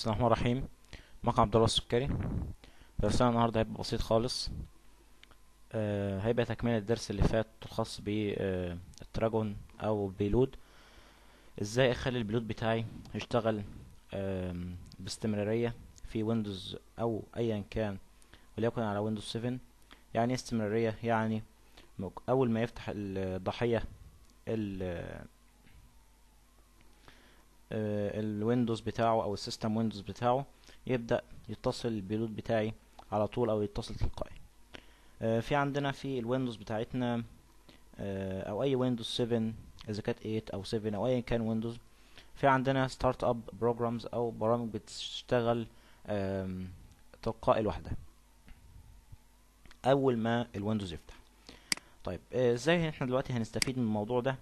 بسم الله الرحمن الرحيم معكم عبد الله السكري درسنا النهارده هيبقى بسيط خالص آه هيبقى تكملة الدرس اللي فات الخاص بالتراجون او بيلود ازاي اخلي البيلود بتاعي يشتغل آم، باستمرارية في ويندوز او ايا كان وليكن على ويندوز 7 يعني ايه استمرارية يعني مك- اول ما يفتح الضحية ال آه، الويندوز بتاعه او السيستم ويندوز بتاعه يبدأ يتصل البيلود بتاعي على طول او يتصل تلقائي آه، في عندنا في الويندوز بتاعتنا آه، او اي ويندوز 7 اذا كانت 8 او 7 او ايا كان ويندوز في عندنا ستارت اب بروجرامز او برامج بتشتغل آم، تلقائي لوحدها اول ما الويندوز يفتح طيب آه، ازاي احنا دلوقتي هنستفيد من الموضوع ده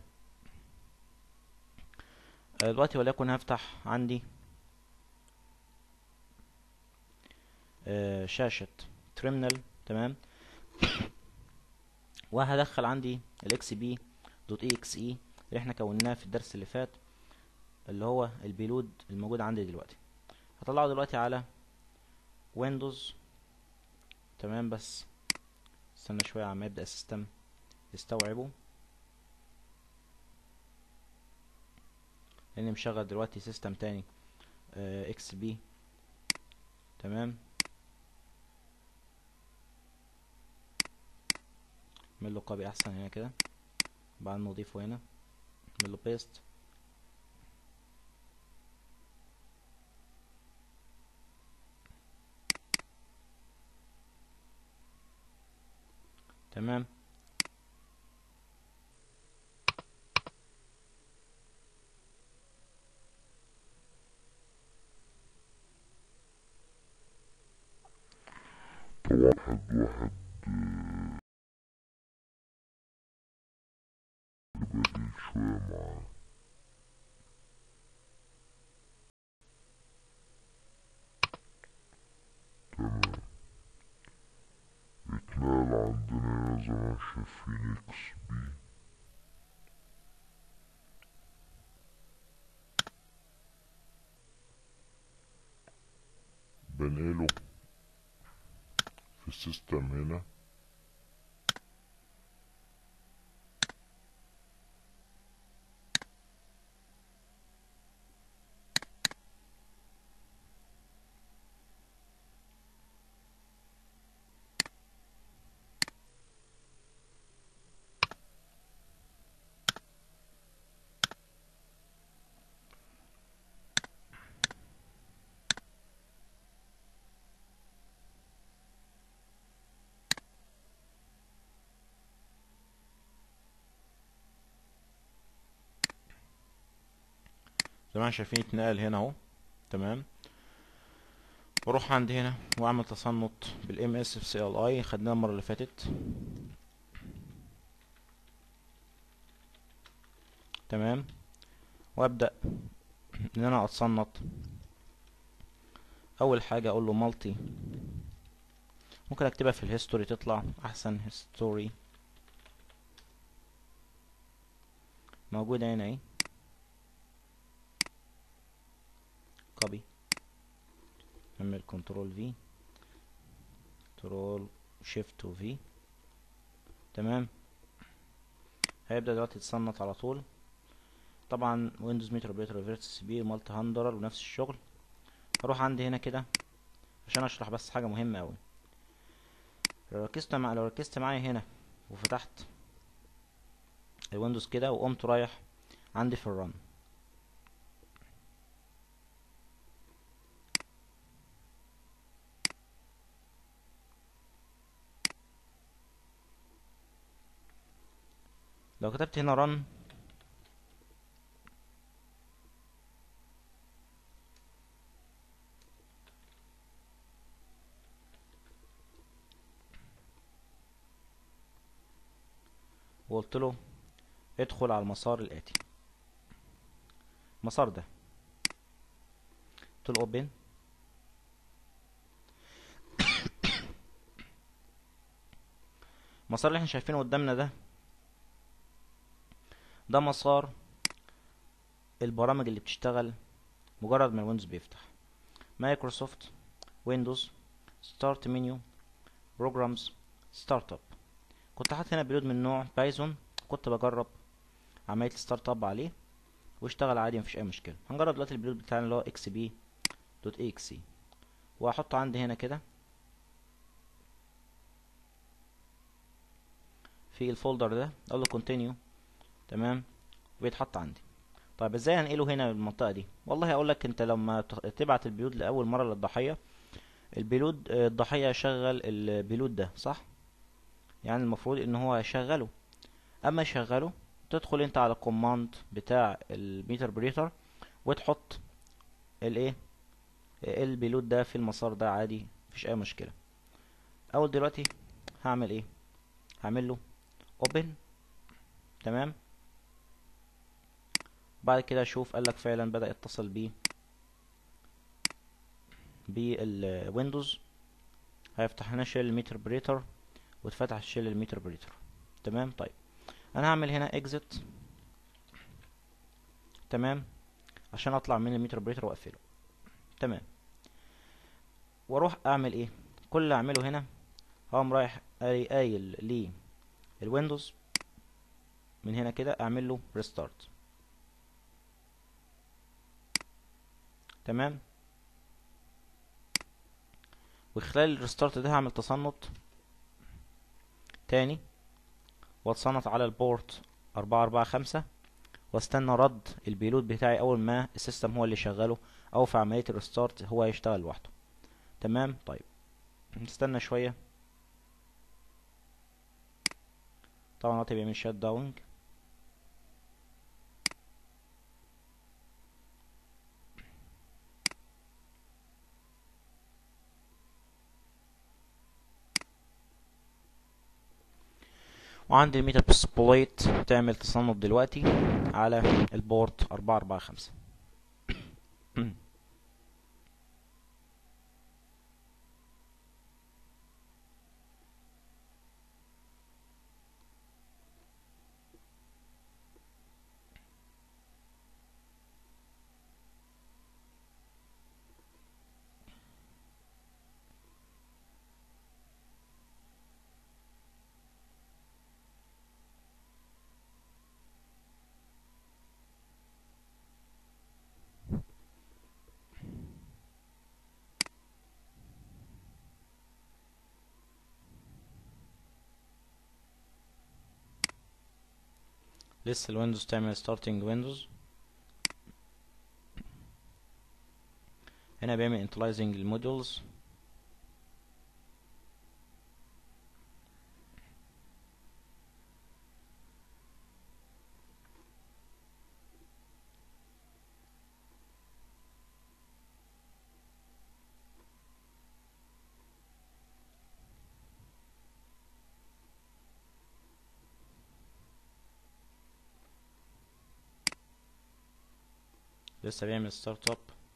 آه، دلوقتي وليكن هفتح عندي آه، شاشة تيرمينال تمام وهدخل عندي الاكس بي دوت اي اكس اي اللي احنا كوناه في الدرس اللي فات اللي هو البيلود الموجود عندي دلوقتي هطلعه دلوقتي على ويندوز تمام بس استنى شوية عما يبدأ السيستم يستوعبه لاني مشغل دلوقتي سيستم تاني اكس بي تمام اعمل له كوبي احسن هنا كده بعد ما اضيفه هنا اعمل له بيست تمام واحد واحد بعيد شوية معاه تمام اتنقل عندنا زي ما شايفين اكس بي بنقله في السيستم هنا زي ما احنا شايفين اتنقل هنا اهو تمام واروح عندي هنا واعمل تصنت بالام اس في سي ال اي خدناه المره اللي فاتت تمام وابدا ان انا اتصنت اول حاجه اقول له مالتي ممكن اكتبها في الهيستوري تطلع احسن هيستوري موجوده هنا اهي كوبي نعمل كنترول في كنترول شيفت وفي تمام هيبدأ دلوقتي يتصنت على طول طبعا ويندوز ميتر اوبريتور ريفرس بي مالتي هاندلر ونفس الشغل هروح عندي هنا كده عشان اشرح بس حاجة مهمة اوي لو ركزت مع لو ركزت معايا هنا وفتحت الويندوز كده وقمت رايح عندي في الرن لو كتبت هنا run وقلت له ادخل على المسار الآتي المسار ده قلت له open المسار اللي احنا شايفينه قدامنا ده ده مسار البرامج اللي بتشتغل مجرد ما الويندوز بيفتح مايكروسوفت ويندوز ستارت منيو بروجرامز ستارت اب كنت حاطط هنا بيلود من نوع بايثون كنت بجرب عمليه الستارت اب عليه واشتغل عادي مفيش اي مشكله هنجرب دلوقتي البيلود بتاعنا اللي هو اكس بي دوت اكس وهحطه عندي هنا كده في الفولدر ده اقول له كونتينيو تمام ويتحط عندي طيب ازاي هنقله هنا المنطقه دي والله اقول لك انت لما تبعت البيلود لاول مره للضحيه البيلود الضحيه يشغل البيلود ده صح يعني المفروض ان هو يشغله اما يشغله تدخل انت على الكوماند بتاع الميتر بريتر وتحط الايه البيلود ده في المسار ده عادي مفيش اي مشكله اول دلوقتي هعمل ايه هعمل له اوبن تمام بعد كده اشوف قالك فعلا بدأ يتصل بيه بالويندوز هيفتح لنا شيل الميتر بريتر واتفتح شيل الميتر بريتر تمام طيب انا هعمل هنا اكزit تمام عشان اطلع من الميتر بريتر واقفله تمام واروح اعمل ايه كل اللي اعمله هنا هقوم رايح قايل ليه الويندوز من هنا كده اعمل له ريستارت تمام وخلال الريستارت ده هعمل تصنت تاني واتصنت على البورت أربعة أربعة خمسة واستنى رد البيلود بتاعي أول ما السيستم هو اللي شغله أو في عملية الريستارت هو يشتغل لوحده تمام طيب نستنى شوية طبعا دلوقتي بيعمل شات داونج وعندي الميتا سبلايت تعمل تصنت دلوقتي على البورت أربعة أربعة خمسة لسه الويندوز تعمل ستارتنج ويندوز هنا بيعمل انتلايزنج المودولز لسه بيعمل ستارت اب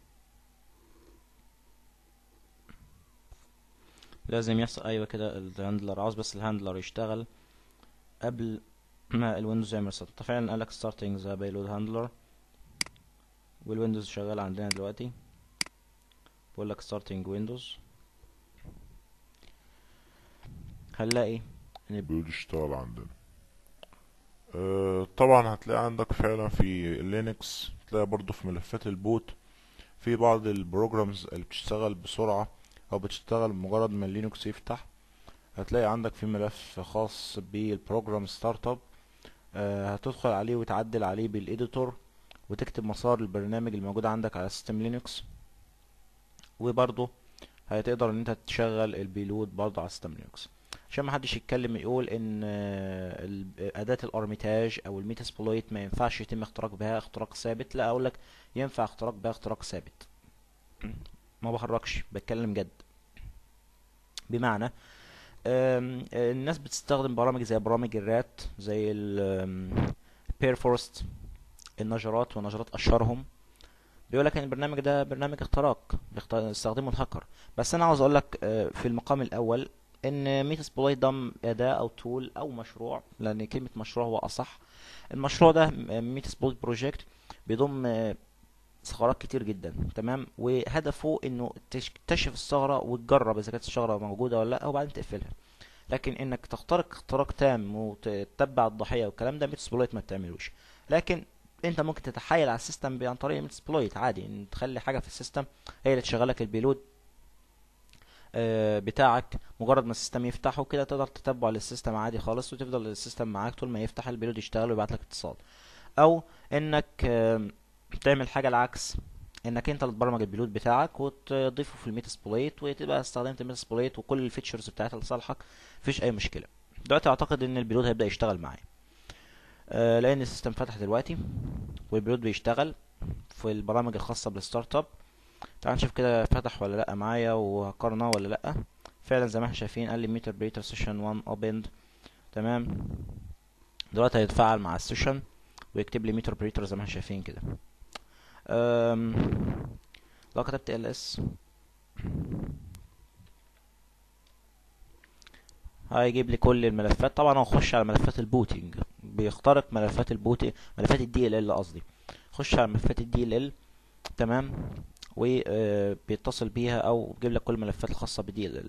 لازم يحصل ايوه كده الهاندلر عاوز بس الهاندلر يشتغل قبل ما الويندوز يعمل ستارت فعلا قالك ستارتنج ذا بايلود هاندلر والويندوز شغال عندنا دلوقتي بقول لك ستارتنج ويندوز هنلاقي ان البيلود اشتغل عندنا آه طبعا هتلاقي عندك فعلا في لينكس هتلاقي برضو في ملفات البوت في بعض البروجرامز اللي بتشتغل بسرعة او بتشتغل مجرد ما لينكس يفتح هتلاقي عندك في ملف خاص بالبروجرام ستارت اب آه هتدخل عليه وتعدل عليه بالإديتور وتكتب مسار البرنامج الموجود عندك على سيستم لينكس وبرضه هتقدر ان انت تشغل البيلود برضه على سيستم لينكس عشان ما حدش يتكلم يقول ان آه، ال- اداة الارميتاج او الميتاسبلويت ما ينفعش يتم اختراق بها اختراق ثابت لا اقول لك ينفع اختراق بها اختراق ثابت ما بهرجش بتكلم جد بمعنى آم، آه، الناس بتستخدم برامج زي برامج الرات زي البير فورست النشرات ونشرات اشهرهم بيقول لك ان البرنامج ده برنامج اختراق بيخت- بيستخدمه الهاكر بس انا عاوز اقول لك آه، في المقام الاول ان ميتاسبلويت ده م- اداة او تول او مشروع لان كلمة مشروع هو اصح المشروع ده ميتاسبلويت بروجكت بيضم آه، ثغرات كتير جدا تمام وهدفه انه تكتشف الثغره وتجرب اذا كانت الثغره موجوده ولا لا وبعدين تقفلها لكن انك تخترق اختراق تام وتتبع الضحيه والكلام ده ميتسبلويت ما بتعملوش لكن انت ممكن تتحايل على السيستم عن طريق ميتسبلويت عادي ان تخلي حاجه في السيستم هي اللي تشغلك البيلود آه، بتاعك مجرد ما السيستم يفتحه كده تقدر تتبع للسيستم عادي خالص وتفضل السيستم معاك طول ما يفتح البيلود يشتغل ويبعت لك اتصال او انك آه، تعمل حاجه العكس انك انت اللي تبرمج البيلود بتاعك وتضيفه في الميتاسبلويت وتبقى استخدمت الميتاسبلويت وكل الفيتشرز بتاعتها لصالحك مفيش اي مشكله دلوقتي اعتقد ان البيلود هيبدا يشتغل معايا آه لان السيستم فتح دلوقتي والبيلود بيشتغل في البرامج الخاصه بالستارت اب تعال نشوف كده فتح ولا لا معايا وهقارنه ولا لا فعلا زي ما احنا شايفين قال لي ميتر بريتر سيشن 1 اوبند تمام دلوقتي هيتفاعل مع السيشن ويكتب لي ميتر بريتر زي ما احنا شايفين كده لو كتبت ls هيجيب لي كل الملفات طبعا هخش على ملفات البوتينج بيخترق ملفات البوتينج ملفات الدي ال ال قصدي خش على ملفات الدي ال ال تمام وبيتصل بيها او بيجيب لك كل الملفات الخاصه بدي ال ال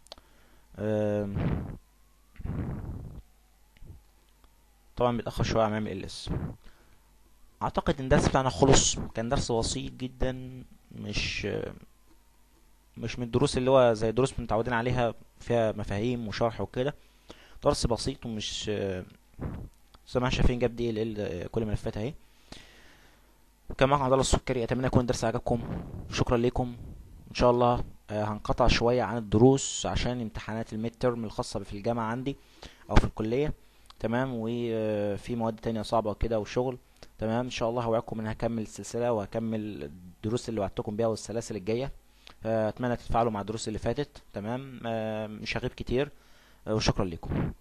طبعا بيتاخر شويه عم يعمل ls اعتقد ان الدرس بتاعنا خلص كان درس بسيط جدا مش مش من الدروس اللي هو زي دروس متعودين عليها فيها مفاهيم وشرح وكده درس بسيط ومش زي ما احنا شايفين جاب دي ال كل الملفات اهي كان معكم عبد الله السكري اتمنى يكون الدرس عجبكم شكرا لكم ان شاء الله هنقطع شويه عن الدروس عشان امتحانات الميد ترم الخاصه في الجامعه عندي او في الكليه تمام وفي مواد تانية صعبه وكده وشغل تمام ان شاء الله هوعدكم ان هكمل السلسله وهكمل الدروس اللي وعدتكم بيها والسلاسل الجايه اتمنى تتفاعلوا مع الدروس اللي فاتت تمام مش هغيب كتير وشكرا لكم